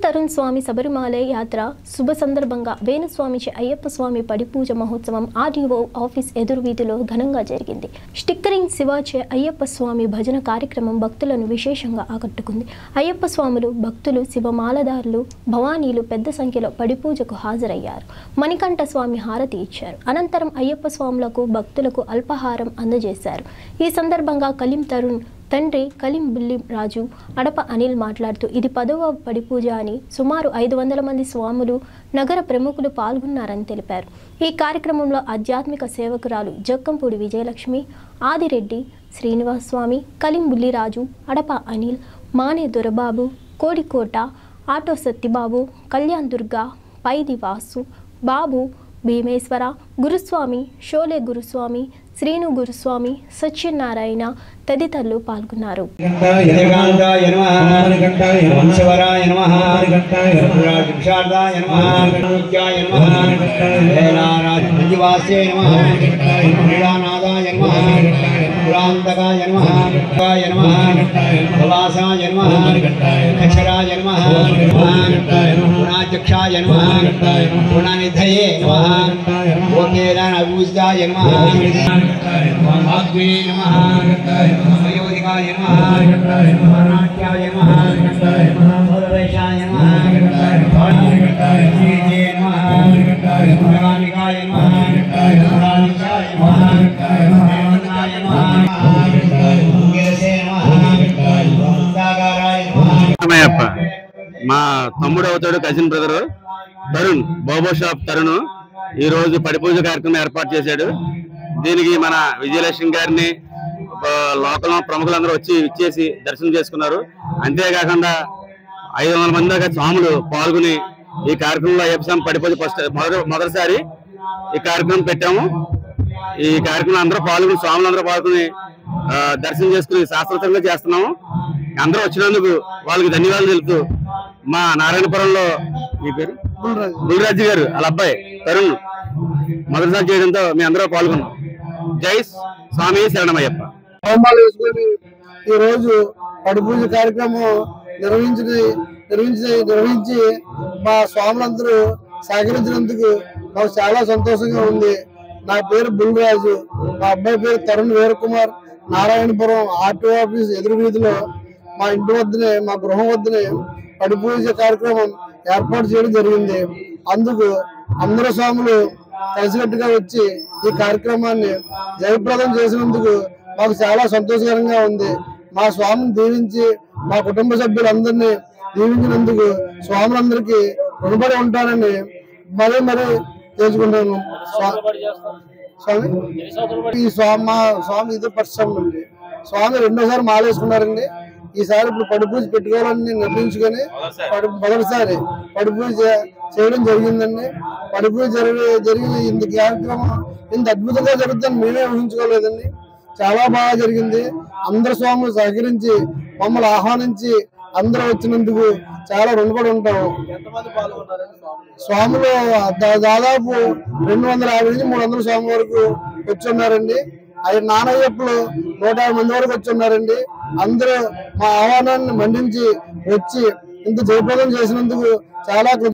తరుణ్ స్వామి శబరిమల యాత్ర శుభ సందర్భంగా వేణుస్వామిచి అయ్యప్ప స్వామి పడి పూజ మహోత్సవం ఆర్డీఓ ఆఫీస్ ఎదురు వీధిలో ఘనంగా జరిగింది స్టిక్కరింగ్ శివాచే అయ్యప్ప స్వామి భజన కార్యక్రమం భక్తులను విశేషంగా ఆకట్టుకుంది అయ్యప్ప స్వాములు భక్తులు శివమాలదారులు భవానీలు పెద్ద సంఖ్యలో పడి పూజకు హాజరయ్యారు మణికంఠ స్వామి హారతి ఇచ్చారు అనంతరం అయ్యప్ప స్వాములకు భక్తులకు అల్పాహారం అందజేశారు ఈ సందర్భంగా కలీం తరుణ్ తండ్రి కలీం బుల్లి రాజు అడప అనిల్ మాట్లాడుతూ ఇది పదవ పడి పూజ అని సుమారు ఐదు వందల మంది స్వాములు నగర ప్రముఖులు పాల్గొన్నారని తెలిపారు ఈ కార్యక్రమంలో ఆధ్యాత్మిక సేవకురాలు జక్కంపూడి విజయలక్ష్మి ఆదిరెడ్డి శ్రీనివాస్ స్వామి కలీం బుల్లిరాజు అడప అనిల్ మానే దొరబాబు కోడికోట ఆటో సత్తిబాబు కళ్యాణ్ దుర్గా పైది వాసు బాబు భీమేశ్వర గురుస్వామి షోలే గురుస్వామి శ్రీను గురుస్వామి సత్యనారాయణ తదితరులు పాల్గొన్నారు యజగాంతాయ నమః వంశవరాయ నమః రాజుషార్దాయ నమః నిత్యాయ నమః వేలారాజవాస్యే నమః క్రీడానాదాయ నమః పురాంతకాయ నమః కాయ నమః కలాసాయ నమః అక్షరాయ నమః పుణాధ్యక్షాయ నమః పుణనిధయే నమః ఓకేదాన అభివృద్ధాయ నమః వాగ్వే నమః వయోధికాయ నమః నాట్యాయ నమః భద్రేశాయ నమః శ్రీజే నమః పురాణికాయ నమః పురాణికాయ నమః దేవనాయ నమః గిరసే నమః సాగరాయ నమః రామయ్యప్ప మా తమ్ముడు అవుతాడు కజిన్ బ్రదర్ తరుణ్ బోబో షాప్ తరుణ్ ఈ రోజు పడిపూజ కార్యక్రమం ఏర్పాటు చేశాడు దీనికి మన విజయలక్ష్మి గారిని ఆ, లోకల్ ప్రముఖులందరూ వచ్చి ఇచ్చేసి దర్శనం చేసుకున్నారు అంతేకాకుండా ఐదు వందల మంది దాకా స్వాములు పాల్గొని ఈ కార్యక్రమంలో అయ్యప్ప స్వామి పడిపూజ ఫస్ట్ మొదటి మొదటిసారి ఈ కార్యక్రమం పెట్టాము ఈ కార్యక్రమం అందరూ పాల్గొని స్వాములు అందరూ పాల్గొని ఆ, దర్శనం చేసుకుని శాస్త్రోత్తంగా చేస్తున్నాము అందరూ వచ్చినందుకు వాళ్ళకి ధన్యవాదాలు తెలుపుతూ మా నారాయణపురంలో మీ పేరు బుల్రాజు గారు వాళ్ళ అబ్బాయి తరుణ్ మొదటిసారి చేయడంతో మీ అందరూ పాల్గొన్నాం జై స్వామి శరణమయ్యప్ప హోమాలు వేసుకొని ఈ రోజు పడిపూజ కార్యక్రమం నిర్వహించి నిర్వహించి నిర్వహించి మా స్వాములందరూ సహకరించినందుకు మాకు చాలా సంతోషంగా ఉంది నా పేరు బుల్రాజు మా అబ్బాయి పేరు తరుణ్ వీరకుమార్ నారాయణపురం ఆర్టీఓ ఆఫీస్ ఎదురు వీధిలో మా ఇంటి వద్దనే మా గృహం వద్దనే పడిపూజ కార్యక్రమం ఏర్పాటు చేయడం జరిగింది అందుకు అందరూ స్వాములు కలిసికట్టుగా వచ్చి ఈ కార్యక్రమాన్ని జయప్రదం చేసినందుకు మాకు చాలా సంతోషకరంగా ఉంది మా స్వామిని దీవించి మా కుటుంబ సభ్యులందరినీ దీవించినందుకు స్వాములందరికీ రుణపడి ఉంటానని మరీ మరీ తెలుసుకుంటాను స్వా- స్వామి ఈ స్వామి మా స్వామి ఇది పరిశ్రమ అండి స్వామి రెండోసారి మాలేసుకున్నారండి ఈసారి ఇప్పుడు పడి పూజ పెట్టుకోవాలని నిర్ణయించుకొని పడి మొదటిసారి పడి పూజ చే- చేయడం జరిగిందండి పడి పూజ జరిగి జరిగిన ఇంత కార్యక్రమం ఇంత అద్భుతంగా జరుగుతుందని మేమే ఊహించుకోలేదండి చాలా బాగా జరిగింది అందరు స్వాములు సహకరించి మమ్మల్ని ఆహ్వానించి అందరూ వచ్చినందుకు చాలా రుణపడి ఉంటాము స్వాములు దా- దాదాపు రెండు వందల యాభై నుంచి మూడు వందల స్వామి వరకు వచ్చి ఉన్నారండి అవి నానయ్యప్పలు నూట యాభై మంది వరకు వచ్చి ఉన్నారండి అందరూ మా ఆహ్వానాన్ని మన్నించి వచ్చి ఇంత జయప్రదం చేసినందుకు చాలా కృత